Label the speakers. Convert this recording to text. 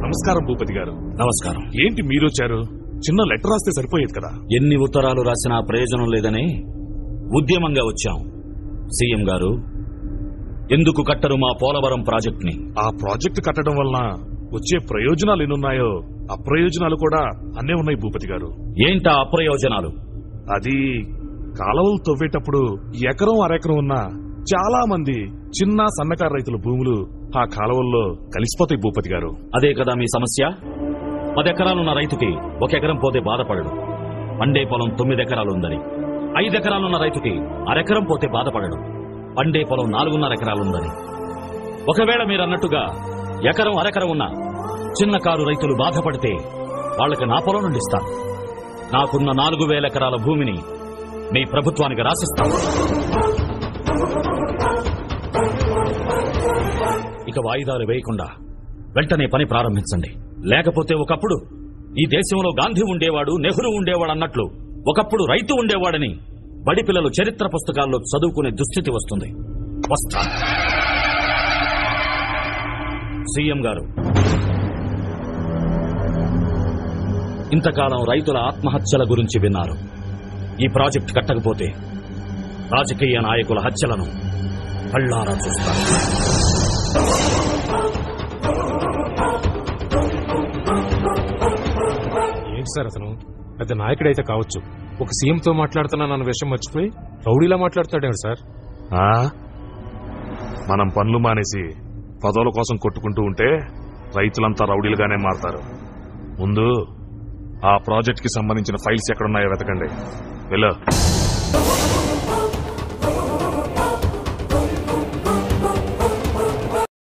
Speaker 1: నమస్కారం భూపతి గారు
Speaker 2: నమస్కారం
Speaker 1: ఏంటి మీరొచ్చారు చిన్న లెటర్ రాస్తే సరిపోయేది కదా
Speaker 2: ఎన్ని ఉత్తరాలు రాసినా ప్రయోజనం లేదని ఉద్యమంగా వచ్చాం సీఎం గారు ఎందుకు కట్టరు మా పోలవరం ప్రాజెక్ట్ ని
Speaker 1: ఆ ప్రాజెక్టు కట్టడం వలన వచ్చే ప్రయోజనాలు ఎన్నున్నాయో అప్రయోజనాలు కూడా అన్నే ఉన్నాయి భూపతి గారు
Speaker 2: ఏంటా అప్రయోజనాలు
Speaker 1: అది కాలువలు తవ్వేటప్పుడు ఎకరం అరెకరం ఉన్న చాలా మంది చిన్న సన్నకారు రైతుల భూములు ఆ కాలువల్లో కలిసిపోతాయి భూపతి గారు
Speaker 2: అదే కదా మీ సమస్య పది ఎకరాలున్న రైతుకి ఒక ఎకరం పోతే బాధపడడు పండే పొలం తొమ్మిది ఎకరాలుందని ఐదు ఎకరాలున్న రైతుకి అరెకరం పోతే బాధపడడు పండే పొలం నాలుగున్నర ఎకరాలుందని ఒకవేళ మీరు అన్నట్టుగా ఎకరం అరెకరం ఉన్న చిన్న కారు రైతులు బాధపడితే వాళ్ళకి నా పొలం నుండి ఇస్తాను నాకున్న నాలుగు వేల ఎకరాల భూమిని మీ ప్రభుత్వానికి రాసిస్తాను ఇక వాయిదాలు వేయకుండా వెంటనే పని ప్రారంభించండి లేకపోతే ఒకప్పుడు ఈ దేశంలో గాంధీ ఉండేవాడు నెహ్రూ ఉండేవాడు అన్నట్లు ఒకప్పుడు రైతు ఉండేవాడని బడి పిల్లలు చరిత్ర పుస్తకాల్లో చదువుకునే దుస్థితి వస్తుంది వస్తా సీఎం గారు ఇంతకాలం రైతుల ఆత్మహత్యల గురించి విన్నారు ఈ ప్రాజెక్ట్ కట్టకపోతే రాజకీయ నాయకుల హత్యలను కళ్ళారా చూస్తారు
Speaker 3: ఏంటి సార్ అతను పెద్ద నాయకుడైతే కావచ్చు ఒక సీఎం తో మాట్లాడుతున్నా నన్ను విషయం మర్చిపోయి రౌడీలా మాట్లాడుతాడేమిటి సార్
Speaker 1: ఆ మనం పనులు మానేసి పదవుల కోసం కొట్టుకుంటూ ఉంటే రైతులంతా రౌడీలుగానే మారతారు ముందు ఆ ప్రాజెక్ట్ కి సంబంధించిన ఫైల్స్ ఎక్కడున్నాయో వెతకండి వెళ్ళు